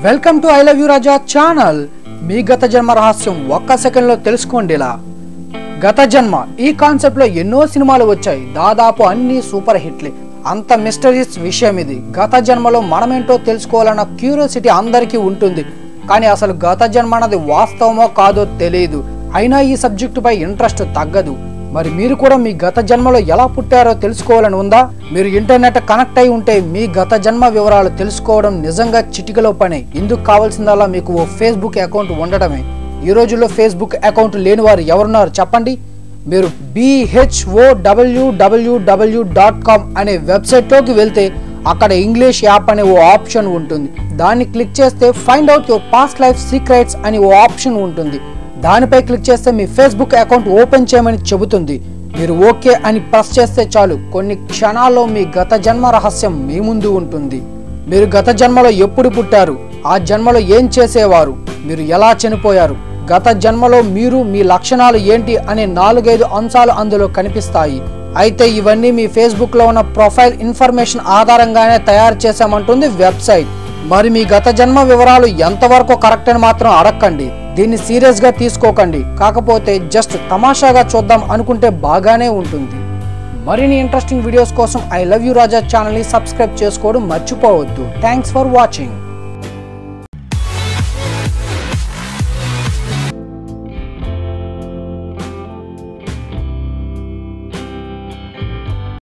welcome to I love you Raja channel మీ గత జన్మ రహస్యం ఒక్క సెకండ్ లో తెలుసుకోండి ఇలా గత జన్మ ఈ కాన్సెప్ట్ లో ఎన్నో సినిమాలు వచ్చాయి దాదాపు అన్ని సూపర్ హిట్లే అంత మిస్టరీస్ విషయం ఇది గత జన్మలో మనమేంటో తెలుసుకోవాలన్న క్యూరియాసిటీ అందరికీ ఉంటుంది కానీ అసలు గత జన్మ అన్నది వాస్తవమో కాదో తెలియదు అయినా ఈ సబ్జెక్టు పై ఇంట్రెస్ట్ తగ్గదు మరి మీరు కూడా మీ గత జన్మలో ఎలా పుట్టారో తెలుసుకోవాలని ఉందా మీరు ఇంటర్నెట్ కనెక్ట్ అయి ఉంటే మీ గత జన్మ వివరాలు తెలుసుకోవడం నిజంగా చిటికలో పని ఇందుకు కావాల్సిందల్లా మీకు ఓ ఫేస్బుక్ అకౌంట్ ఉండడమే ఈ రోజుల్లో ఫేస్బుక్ అకౌంట్ లేని వారు ఎవరున్నారు చెప్పండి మీరు బిహెచ్ఓ డబ్ల్యూడబ్ల్యూడబ్ల్యూ డాట్ కామ్ అనే వెబ్సైట్లోకి వెళ్తే అక్కడ ఇంగ్లీష్ యాప్ అనే ఓ ఆప్షన్ ఉంటుంది దాన్ని క్లిక్ చేస్తే find out your past life secrets అని ఓ ఆప్షన్ ఉంటుంది దానిపై క్లిక్ చేస్తే మీ ఫేస్బుక్ అకౌంట్ ఓపెన్ చేయమని చెబుతుంది మీరు ఓకే అని ప్రెస్ చేస్తే చాలు కొన్ని క్షణాల్లో మీ గత జన్మ రహస్యం మీ ముందు ఉంటుంది మీరు గత జన్మలో ఎప్పుడు పుట్టారు ఆ జన్మలో ఏం చేసేవారు మీరు ఎలా చనిపోయారు గత జన్మలో మీరు మీ లక్షణాలు ఏంటి అనే నాలుగైదు అంశాలు అందులో కనిపిస్తాయి అయితే ఇవన్నీ మీ ఫేస్బుక్ లో ఉన్న ప్రొఫైల్ ఇన్ఫర్మేషన్ ఆధారంగానే తయారు చేశామంటుంది వెబ్సైట్ మరి మీ గత జన్మ వివరాలు ఎంతవరకు కరెక్ట్ అని మాత్రం అడక్కండి దీన్ని సీరియస్ గా తీసుకోకండి కాకపోతే జస్ట్ తమాషాగా చూద్దాం అనుకుంటే బాగానే ఉంటుంది మరిన్ని ఇంట్రెస్టింగ్ వీడియోస్ కోసం ఐ లవ్ యూ రాజా ఛానల్ని సబ్స్క్రైబ్ చేసుకోవడం మర్చిపోవద్దు థ్యాంక్స్ ఫర్ వాచింగ్